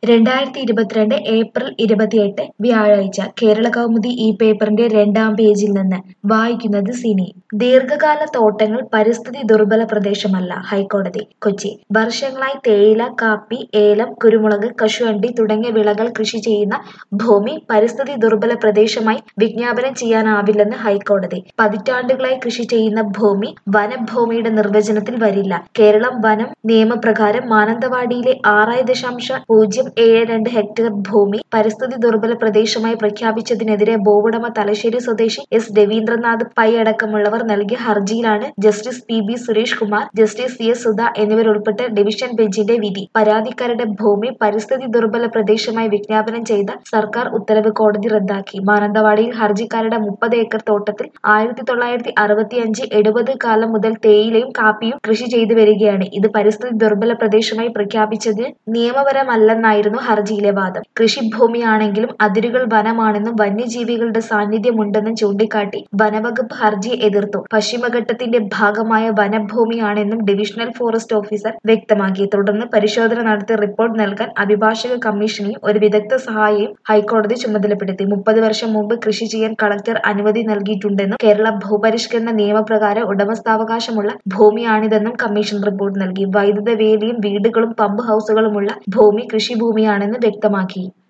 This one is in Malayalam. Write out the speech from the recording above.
രണ്ടായിരത്തി ഇരുപത്തിരണ്ട് ഏപ്രിൽ ഇരുപത്തിയെട്ട് വ്യാഴാഴ്ച കേരള കൗമുദി ഈ പേപ്പറിന്റെ രണ്ടാം പേജിൽ നിന്ന് വായിക്കുന്നത് സിനി ദീർഘകാല തോട്ടങ്ങൾ പരിസ്ഥിതി ദുർബല പ്രദേശമല്ല ഹൈക്കോടതി കൊച്ചി വർഷങ്ങളായി തേയില കാപ്പി ഏലം കുരുമുളക് കശുവണ്ടി തുടങ്ങിയ വിളകൾ കൃഷി ചെയ്യുന്ന ഭൂമി പരിസ്ഥിതി ദുർബല പ്രദേശമായി വിജ്ഞാപനം ചെയ്യാനാവില്ലെന്ന് ഹൈക്കോടതി പതിറ്റാണ്ടുകളായി കൃഷി ചെയ്യുന്ന ഭൂമി വനഭൂമിയുടെ നിർവചനത്തിൽ വരില്ല കേരളം വനം നിയമപ്രകാരം മാനന്തവാടിയിലെ ആറ് ദശാംശം പൂജ്യം ഏഴ് രണ്ട് ഹെക്ടർ ഭൂമി പരിസ്ഥിതി ദുർബല പ്രദേശമായി പ്രഖ്യാപിച്ചതിനെതിരെ ഭൂവുടമ തലശ്ശേരി സ്വദേശി എസ് രവീന്ദ്രനാഥ് പൈ അടക്കമുള്ളവർ നൽകിയ ഹർജിയിലാണ് justice P B Suresh Kumar justice C S Sudha എന്നിവരുൾപ്പെട്ട ഡിവിഷൻ ബെഞ്ചിന്റെ വിധി പരാതിക്കാരുടെ ഭൂമി പരിസ്ഥിതി ദുർബല പ്രദേശമായി വിജ്ഞാപനം ചെയ്ത സർക്കാർ ഉത്തരവ് കോടതി റദ്ദാക്കി മാനന്തവാടിയിൽ ഹർജിക്കാരുടെ മുപ്പത് ഏക്കർ തോട്ടത്തിൽ ആയിരത്തി തൊള്ളായിരത്തി അറുപത്തിയഞ്ച് എഴുപത് കാലം മുതൽ തേയിലയും കാപ്പിയും കൃഷി ചെയ്തു വരികയാണ് ഇത് പരിസ്ഥിതി ദുർബല പ്രദേശമായി പ്രഖ്യാപിച്ചത് നിയമപരമല്ലെന്നായിരുന്നു ഹർജിയിലെ വാദം കൃഷിഭൂമിയാണെങ്കിലും അതിരുകൾ വനമാണെന്നും വന്യജീവികളുടെ സാന്നിധ്യമുണ്ടെന്നും ചൂണ്ടിക്കാട്ടി വനവകുപ്പ് ഹർജിയെ എതിർത്തു പശ്ചിമഘട്ടത്തിന്റെ ഭാഗമായ വനഭൂമിയാണെന്നും ഡിവിഷണൽ ഫോറസ്റ്റ് ഓഫീസർ വ്യക്തമാക്കി തുടർന്ന് പരിശോധന നടത്തി റിപ്പോർട്ട് നൽകാൻ അഭിഭാഷക കമ്മീഷനെയും ഒരു വിദഗ്ധ സഹായിയെയും ഹൈക്കോടതി ചുമതലപ്പെടുത്തി മുപ്പത് വർഷം മുമ്പ് കൃഷി ചെയ്യാൻ കളക്ടർ അനുമതി നൽകിയിട്ടുണ്ടെന്നും കേരള ഭൂപരിഷ്കരണ നിയമപ്രകാരം ഉടമസ്ഥാവകാശമുള്ള ഭൂമിയാണിതെന്നും കമ്മീഷൻ റിപ്പോർട്ട് നൽകി വൈദ്യുത വേലിയും വീടുകളും പമ്പ് ഹൗസുകളുമുള്ള ഭൂമി കൃഷിഭൂമിയാണെന്ന് വ്യക്തമാക്കി